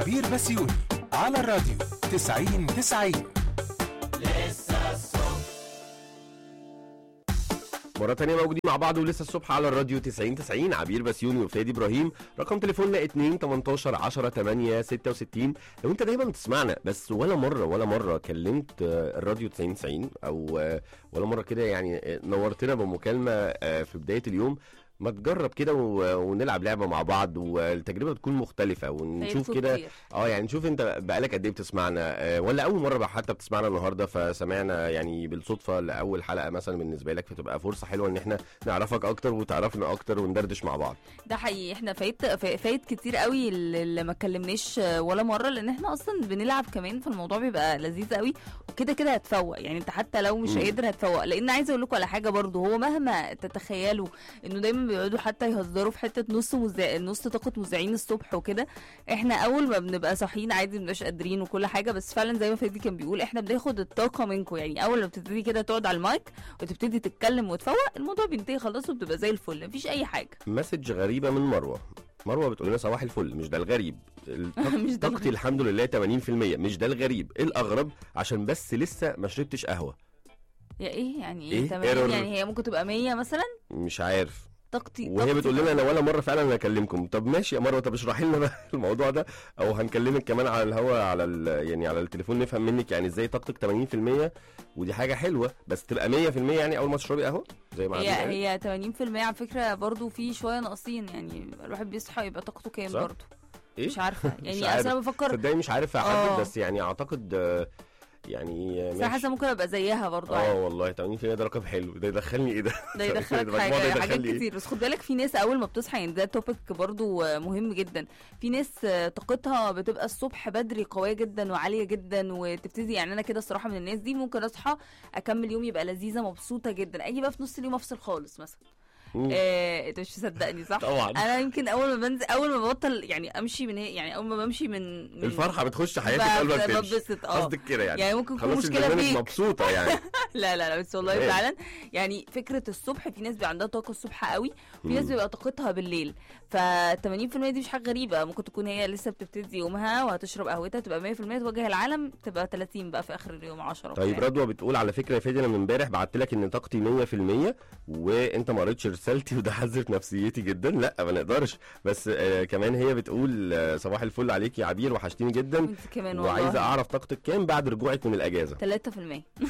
عبير بسيوني على الراديو 90 90 مرة تانية موجودين مع بعض ولسه الصبح على الراديو 90 90 عبير بسيوني وفادي ابراهيم رقم تليفوننا 2 18 10 8 66 لو انت دايما بتسمعنا بس ولا مرة ولا مرة كلمت آه، الراديو 90 90 او آه، ولا مرة كده يعني آه، نورتنا بمكالمة آه، في بداية اليوم ما تجرب كده و- ونلعب لعبة مع بعض والتجربة تكون مختلفة ونشوف هيفوت كده كتير. اه يعني نشوف انت بقالك قد ايه بتسمعنا آه، ولا اول مره بقى حتى بتسمعنا النهارده فسمعنا يعني بالصدفه لاول حلقه مثلا بالنسبه لك فتبقى فرصه حلوه ان احنا نعرفك اكتر وتعرفنا اكتر وندردش مع بعض ده حقيقي احنا فايت فا- فايت كتير قوي اللي اللي ما اتكلمناش ولا مره لان احنا اصلا بنلعب كمان فالموضوع بيبقى لذيذ قوي وكده كده هتفوق يعني انت حتى لو مش مم. قادر هتفوق لان عايزه اقول لكم على حاجه برضو هو مهما تتخيلوا انه دايما بيقعدوا حتى يهزروا في حته نص مزا... نص طاقه مذيعين الصبح وكده احنا اول ما بنبقى صاحيين عادي مبنبقاش قادرين وكل حاجه بس فعلا زي ما فادي كان بيقول احنا بناخد الطاقه منكم يعني اول ما بتبتدي كده تقعد على المايك وتبتدي تتكلم وتفوق الموضوع بينتهي خلاص وبتبقى زي الفل مفيش اي حاجه مسج غريبه من مروه مروه بتقول لنا صباح الفل مش ده الغريب الطاق- مش ده طاقتي الغريب. الحمد لله 80% مش ده الغريب ايه الاغرب عشان بس لسه ما شربتش قهوه يا ايه يعني إيه؟ ايه تمام Error. يعني هي ممكن تبقى 100 مثلا مش عارف طاقتي وهي طاقتي بتقول لنا انا ولا مره فعلا انا اكلمكم طب ماشي يا مروه طب اشرحي لنا بقى الموضوع ده او هنكلمك كمان على الهوا على ال- يعني على التليفون نفهم منك يعني ازاي طاقتك 80% ودي حاجه حلوه بس تبقى 100% يعني اول ما تشربي قهوه زي ما هي عبير قال. هي 80% على فكره برضو في شويه ناقصين يعني الواحد بيصحى يبقى طاقته كام صح؟ برضو ايه مش عارفه يعني مش اصل عارف. انا بفكر صدقني مش عارف احدد آه. بس يعني اعتقد آه، يعني آه، بس انا ماشي حاسه ممكن ابقى زيها برضو عادي. اه والله 80% ده رقم حلو ده يدخلني ايه ده ده يدخلك المجموع ده حاجه يدخل حاجات لي إيه؟ كتير بس خد بالك في ناس اول ما بتصحى يعني ده توبيك برضو آه، مهم جدا في ناس آه، طاقتها بتبقى الصبح بدري قويه جدا وعاليه جدا وتبتدي يعني انا كده الصراحه من الناس دي ممكن اصحى اكمل يوم يبقى لذيذه مبسوطه جدا اجي بقى في نص اليوم افصل خالص مثلا مم. آه، انت مش مصدقني صح؟ طبعا انا يمكن اول ما بنزل اول ما ببطل يعني امشي من هي يعني اول ما بمشي من, من الفرحه بتخش حياتك ب- قبل ما تمشي ببسط اه قصدك كده يعني يعني ممكن يكون خلاص مشكله البرنامج فيك مبسوطه يعني لا لا لا بس والله إيه؟ فعلا يعني فكره الصبح في ناس بيبقى عندها طاقه الصبح قوي في ناس مم. بيبقى طاقتها بالليل ف 80% دي مش حاجه غريبه ممكن تكون هي لسه بتبتدي يومها وهتشرب قهوتها تبقى 100% تواجه العالم تبقى 30 بقى في اخر اليوم 10 طيب يعني. رضوى بتقول على فكره يا فادي انا من امبارح بعت لك ان طاقتي 100% وانت ما قريتش رسالتي وده حذر نفسيتي جدا لا ما نقدرش بس آه كمان هي بتقول آه صباح الفل عليك يا عبير وحشتيني جدا وانت كمان والله وعايزه اعرف طاقتك كام بعد رجوعك من الاجازه 3%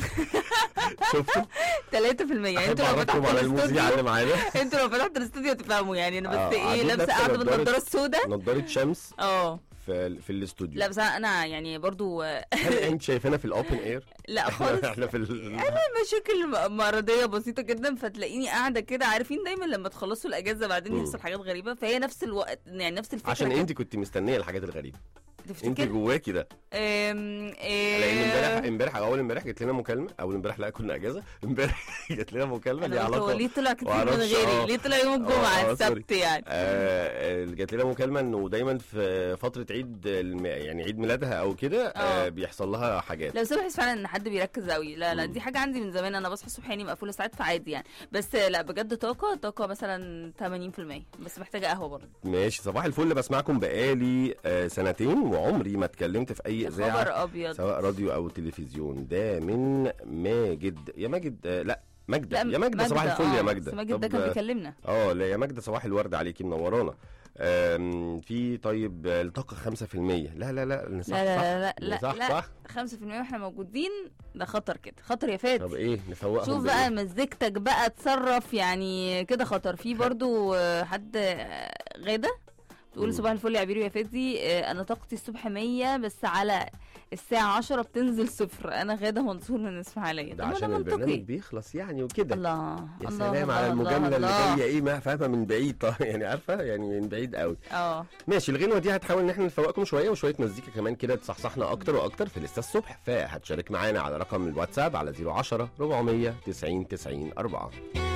شفتوا 3% يعني احب انتوا لو اعرفكم فتحتوا على المذيع اللي الاستوديو معانا انتوا لو فتحتوا الاستوديو تفهموا يعني انا آه، بس ايه قاعدين لابسه لابسة قاعده نضارة- بالنضاره السوداء نضاره شمس اه في في الاستوديو لا بس انا أنا يعني برضو هل انت شايفانا في الاوبن اير لا خالص احنا في ال... مشاكل م- مرضيه بسيطه جدا فتلاقيني قاعده كده عارفين دايما لما تخلصوا الاجازه بعدين مم. يحصل حاجات غريبه فهي نفس الوقت يعني نفس الفكره عشان كده. انت كنت مستنيه الحاجات الغريبه انت تفتكر جواكي ده أم... لان امبارح إيه... امبارح اول امبارح جت لنا مكالمه اول امبارح لا كنا اجازه امبارح جت لنا مكالمه انا ليها قلت هو علاقه ليه طلع كتير من معرفش، غيري آه. ليه طلع يوم آه، الجمعه آه، السبت يعني آه جات لنا مكالمه انه دايما في فتره عيد الم... يعني عيد ميلادها او كده آه آه. بيحصل لها حاجات لو سامح فعلا ان حد بيركز قوي لا لا مم. دي حاجه عندي من زمان انا بصحى الصبح عيني مقفوله ساعات فعادي يعني بس لا بجد طاقه طاقه مثلا 80% بس محتاجه قهوه برضه ماشي صباح الفل بسمعكم بقالي آه سنتين وعمري ما اتكلمت في اي يا اذاعه خبر ابيض سواء راديو او تلفزيون ده من ماجد يا ماجد آه لا ماجدة يا ماجدة صباح الفل يا آه، ماجدة بس ماجد ده طب، كان آه، بيكلمنا اه لا يا ماجدة صباح الورد عليكي منورانا آم، في طيب آه، الطاقة 5% لا لا لا نصح لا لا صح لا لا صح لا صح 5% واحنا موجودين ده خطر كده خطر يا فادي طب ايه نفوقهم شوف بإيه؟ بقى مزيكتك بقى تصرف يعني كده خطر في برضو آه، حد آه، غاده تقول مم. صباح الفل يا عبير يا فادي آه، انا طاقتي الصبح 100 بس على الساعة 10 بتنزل صفر انا غادة منصور من اسماعيلية ده طب ما عشان منطقي. البرنامج بيخلص يعني وكده الله يا الله سلام الله على الله المجاملة اللي الله. جاية ايه ما فاهمة من بعيد طبعا يعني عارفة يعني من بعيد قوي اه ماشي الغنوة دي هتحاول ان احنا نفوقكم شوية وشوية مزيكا كمان كده تصحصحنا اكتر واكتر في لسه الصبح فهتشارك معانا على رقم الواتساب على 010 400 90 90 4